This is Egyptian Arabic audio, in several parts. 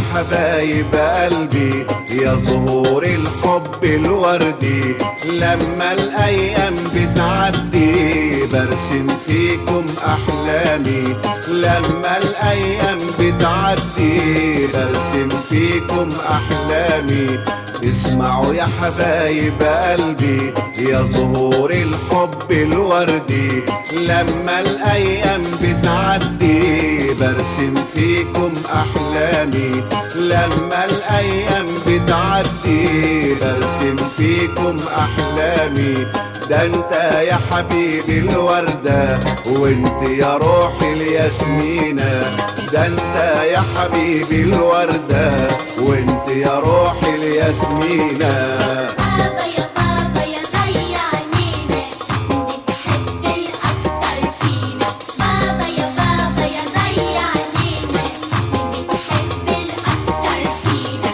حبايب قلبي يا زهور الحب الوردي لما الايام بتعدي برسم فيكم احلامي لما الايام بتعدي برسم فيكم احلامي اسمعوا يا حبايب قلبي يا زهور الحب الوردي لما الايام بتعدي برسم فيكم احلامي لما الايام بتعدي برسم فيكم احلامي ده انت يا حبيبي الوردة وانت يا روحي الياسمينة ده انت يا حبيبي الوردة وانت يا روحي الياسمينة بابا يا بابا يا زي عينينا بتحب الأكتر فينا بابا يا بابا يا زي عينينا بتحب الأكتر فينا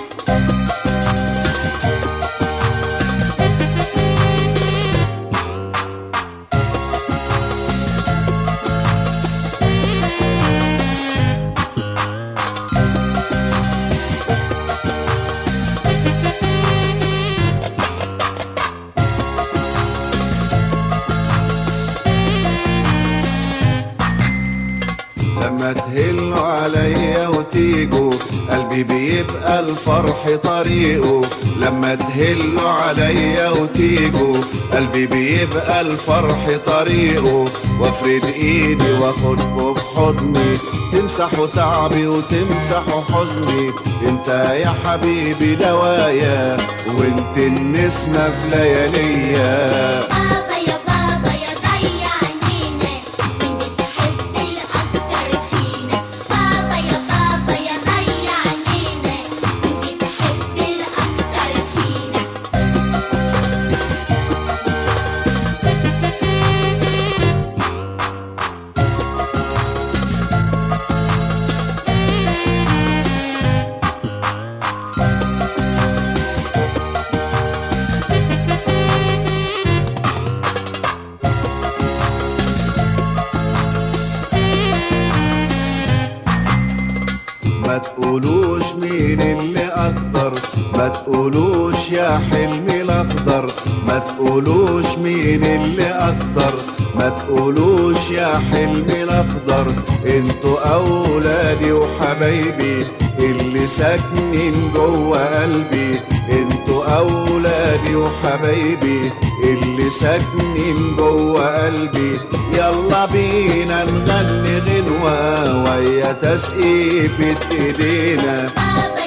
لما تهلوا عليا وتيجوا قلبي بيبقى الفرح طريقه لما تهلوا عليا وتيجوا قلبي بيبقى الفرح طريقه وافرد ايدي واخدكوا بحضني تمسحوا تعبي وتمسحوا حزني انت يا حبيبي دوايا وانت النسمة في لياليا بابا يا بابا يا زي عينينا بتحب الأكتر فينا بابا يا بابا يا زي عينينا بتحب الأكتر فينا ما تقولوش مين اللي اكتر ما تقولوش يا حلمي الاخضر ما تقولوش مين اللي اكتر ما تقولوش يا حلمي الاخضر انتوا اولادي وحبايبي اللي ساكنين جوه قلبي انتوا اولادي وحبايبي اللي ساكنين جوه قلبي يلا بينا نغني غنوة ويا تسقيفة ايدينا بابا